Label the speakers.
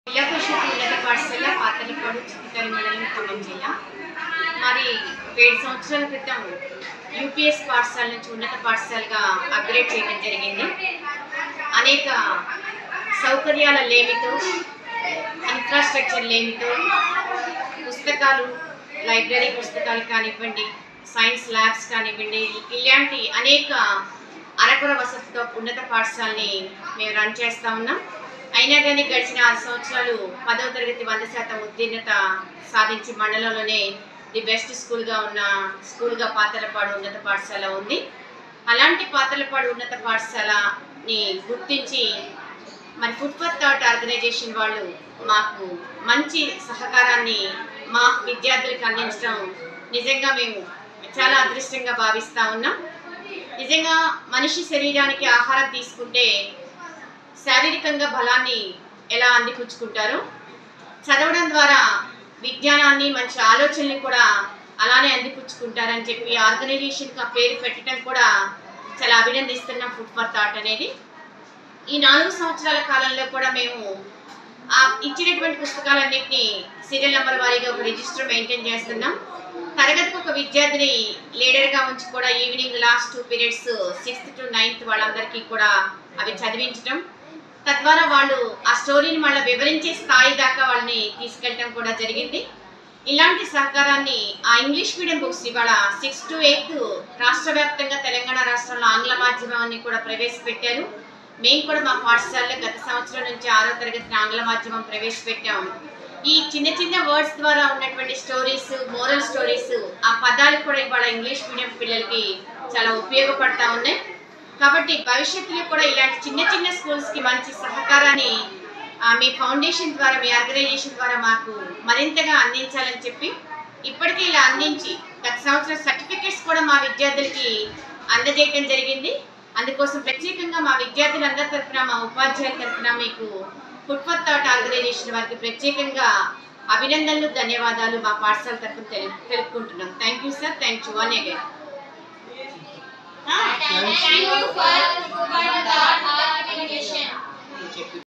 Speaker 1: జిల్లా పరిషత్ ఉన్నత పాఠశాల పాతలపాడు చిత్తూరు మండలం ఖమ్మం జిల్లా మరి ఏడు సంవత్సరాల క్రితం యూపీఎస్ పాఠశాల నుంచి ఉన్నత పాఠశాలగా అప్గ్రేడ్ చేయడం జరిగింది అనేక సౌకర్యాల లేమితో ఇన్ఫ్రాస్ట్రక్చర్ లేమితో పుస్తకాలు లైబ్రరీ పుస్తకాలు కానివ్వండి సైన్స్ ల్యాబ్స్ కానివ్వండి ఇలాంటి అనేక అరకొర వసతితో ఉన్నత పాఠశాలని మేము రన్ చేస్తా ఉన్నాం అయినా కానీ గడిచిన ఆరు సంవత్సరాలు పదవ తరగతి వంద శాతం ఉత్తీర్ణత సాధించి మండలంలోనే ది బెస్ట్ స్కూల్గా ఉన్న స్కూల్గా పాతలపాడు ఉన్నత పాఠశాల ఉంది అలాంటి పాతలపాడు ఉన్నత పాఠశాలని గుర్తించి మరి ఫుట్పాత్ థాట్ ఆర్గనైజేషన్ వాళ్ళు మాకు మంచి సహకారాన్ని మా విద్యార్థులకు అందించడం నిజంగా మేము చాలా అదృష్టంగా భావిస్తా ఉన్నాం నిజంగా మనిషి శరీరానికి ఆహారం తీసుకుంటే శారీరకంగా బలాన్ని ఎలా అందిపుచ్చుకుంటారో చదవడం ద్వారా విజ్ఞానాన్ని మంచి ఆలోచనల్ని కూడా అలానే అందిపుచ్చుకుంటారని చెప్పి ఆర్గనైజేషన్కి ఆ పేరు పెట్టడం కూడా చాలా అభినందిస్తున్నాం ఫుడ్ ఫర్ థాట్ అనేది ఈ నాలుగు సంవత్సరాల కాలంలో కూడా మేము ఆ ఇచ్చినటువంటి పుస్తకాలన్నింటినీ సీరియల్ నెంబర్ వారీగా ఒక రిజిస్టర్ మెయింటైన్ చేస్తున్నాం తరగతికి ఒక విద్యార్థిని లీడర్గా ఉంచి కూడా evening last two periods sixth to ninth వాళ్ళందరికీ కూడా అవి చదివించడం తద్వారా వాళ్ళు ఆ స్టోరీని మళ్ళీ వివరించే స్థాయి దాకా వాళ్ళని తీసుకెళ్ళడం కూడా జరిగింది ఇలాంటి సహకారాన్ని ఆ ఇంగ్లీష్ మీడియం బుక్స్ ఇవాళ సిక్స్ టు ఎయిత్ రాష్ట్ర వ్యాప్తంగా తెలంగాణ రాష్ట్రంలో ఆంగ్ల మాధ్యమాన్ని కూడా ప్రవేశపెట్టారు మేము కూడా మా పాఠశాలలో గత సంవత్సరం నుంచి ఆరో తరగతి ఆంగ్ల మాధ్యమం ప్రవేశపెట్టాం ఈ చిన్న చిన్న వర్డ్స్ ద్వారా ఉన్నటువంటి స్టోరీస్ మోరల్ స్టోరీస్ ఆ పదాలు కూడా ఇవాళ ఇంగ్లీష్ మీడియం పిల్లలకి చాలా ఉపయోగపడతా ఉన్నాయి కాబట్టి భవిష్యత్తులో కూడా ఇలాంటి చిన్న చిన్న స్కూల్స్కి మంచి సహకారాన్ని ఆ, మీ ఫౌండేషన్ ద్వారా మీ ఆర్గనైజేషన్ ద్వారా మాకు మరింతగా అందించాలని చెప్పి ఇప్పటికే ఇలా అందించి గత సంవత్సరం సర్టిఫికెట్స్ కూడా మా విద్యార్థులకి అందజేయడం జరిగింది అందుకోసం ప్రత్యేకంగా మా విద్యార్థులందరి తరఫున మా ఉపాధ్యాయుల తరఫున మీకు ఫుట్పాత్ థాట్ ఆర్గనైజేషన్ వారికి ప్రత్యేకంగా అభినందనలు ధన్యవాదాలు మా పాఠశాల తరఫున తెలు తెలుపుకుంటున్నాం thank you sir thank you one again
Speaker 2: Thank you for for the organization.